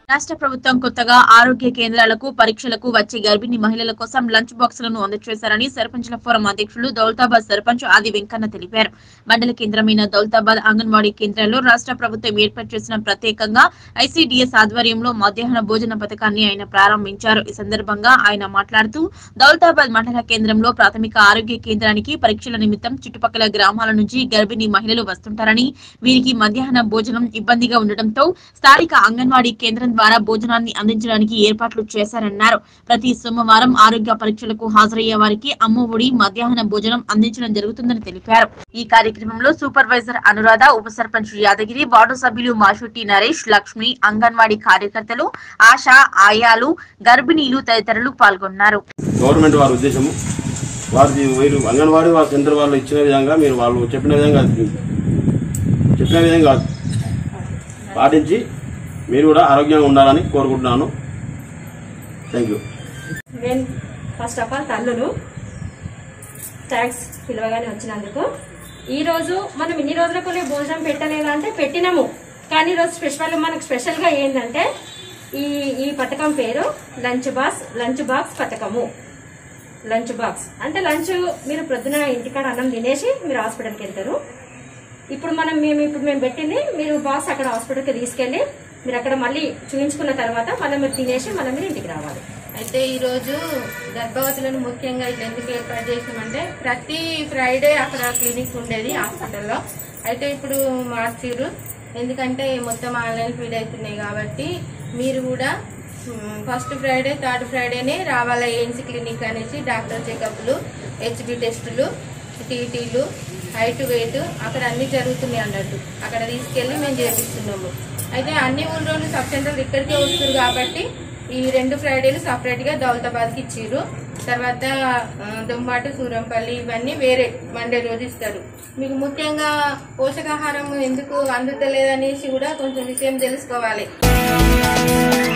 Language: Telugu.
రాష్ట్ర ప్రభుత్వం కొత్తగా ఆరోగ్య కేంద్రాలకు పరీక్షలకు వచ్చే గర్భిణీ మహిళల కోసం లంచ్ బాక్సులను అందజేశారని సర్పంచ్ల ఫోరం అధ్యక్షులు దౌలతాబాద్ సర్పంచ్ ఆది వెంకన్న తెలిపారు మండల కేంద్రమైన దౌలతాబాద్ అంగన్వాడీ కేంద్రంలో రాష్ట్ర ప్రభుత్వం ఏర్పాటు చేసిన ప్రత్యేకంగా ఐసీడీఎస్ ఆధ్వర్యంలో మధ్యాహ్న భోజన పథకాన్ని ఆయన ప్రారంభించారు ఈ సందర్భంగా ఆయన మాట్లాడుతూ దౌలతాబాద్ మండల కేంద్రంలో ప్రాథమిక ఆరోగ్య కేంద్రానికి పరీక్షల నిమిత్తం చుట్టుపక్కల గ్రామాల నుంచి గర్భిణీ మహిళలు వస్తుంటారని వీరికి మధ్యాహ్న భోజనం ఇబ్బందిగా ఉండటంతో స్థానిక అంగన్వాడీ కేంద్రం ద్వారా భోజనాన్ని అందించడానికి ఏర్పాట్లు చేశారన్నారు ప్రతి సోమవారం ఆరోగ్య పరీక్షలకు హాజరయ్యే వారికి అమ్మఒడి మధ్యాహ్న భోజనం అందించడం జరుగుతుందని తెలిపారు ఈ కార్యక్రమంలో సూపర్వైజర్ అనురాధ ఉప సర్పంచ్ యాదగిరి వార్డు సభ్యులు మాషుట్టి నరేష్ లక్ష్మి అంగన్వాడీ కార్యకర్తలు ఆశ ఆయాలు గర్భిణీలు తదితరులు పాల్గొన్నారు గవర్నమెంట్ వారి ఉద్దేశము వారి వీరు అంగన్వాడీ వారి సెంటర్ వాళ్ళు ఇచ్చిన విధంగా మీరు వాళ్ళు చెప్పిన విధంగా చెప్పిన విధంగా పాటించి మీరు కూడా ఆరోగ్యంగా ఉండాలని కోరుకుంటున్నాను థ్యాంక్ యూ నేను ఫస్ట్ ఆఫ్ ఆల్ తల్లులు థ్యాంక్స్ పిలవగానే వచ్చినందుకు ఈ రోజు మనం ఇన్ని రోజులకు భోజనం పెట్టలేదు అంటే పెట్టినాము కానీ ఈరోజు స్పెషల్ మనకు స్పెషల్గా ఏంటంటే ఈ ఈ పథకం పేరు లంచ్ బాక్స్ లంచ్ బాక్స్ పథకము లంచ్ బాక్స్ అంటే లంచ్ మీరు ప్రొద్దున ఇంటికాడ అన్నం తినేసి మీరు హాస్పిటల్కి వెళ్తారు ఇప్పుడు మనం మేము ఇప్పుడు మేము పెట్టింది మీరు బాక్స్ అక్కడ హాస్పిటల్కి తీసుకెళ్ళి మీరు అక్కడ మళ్ళీ చూపించుకున్న తర్వాత మళ్ళీ మీరు తినేసి మళ్ళీ మీరు ఇంటికి రావాలి అయితే ఈ రోజు గర్భవతులను ముఖ్యంగా ఇట్లా ఎందుకు ఏర్పాటు చేసామంటే ప్రతి ఫ్రైడే అక్కడ క్లినిక్ ఉండేది హాస్పిటల్లో అయితే ఇప్పుడు మార్చిరు ఎందుకంటే మొత్తం ఆన్లైన్ ఫీడ్ అవుతున్నాయి కాబట్టి మీరు కూడా మ్, ఫస్ట్ ఫ్రైడే థర్డ్ ఫ్రైడేనే రావాలా ఏఎన్సీ క్లినిక్ అనేసి డాక్టర్ చెకప్లు హెచ్బి టెస్టులు టీటీలు హైట్ వెయిట్ అక్కడ అన్ని జరుగుతున్నాయి అన్నట్టు అక్కడ తీసుకెళ్లి మేము చేపిస్తున్నాము అయితే అన్ని ఊళ్ళోళ్ళు సబ్ సెంటర్లు ఇక్కడికే వస్తారు కాబట్టి ఈ రెండు ఫ్రైడేలు సపరేట్ గా దౌలతాబాద్ కి ఇచ్చిర్రు తర్వాత ఆ, దుమ్మాటు సూరంపల్లి ఇవన్నీ వేరే మండే రోజు ఇస్తారు మీకు ముఖ్యంగా పోషకాహారం ఎందుకు అందుతలేదనేసి కూడా కొంచెం విషయం తెలుసుకోవాలి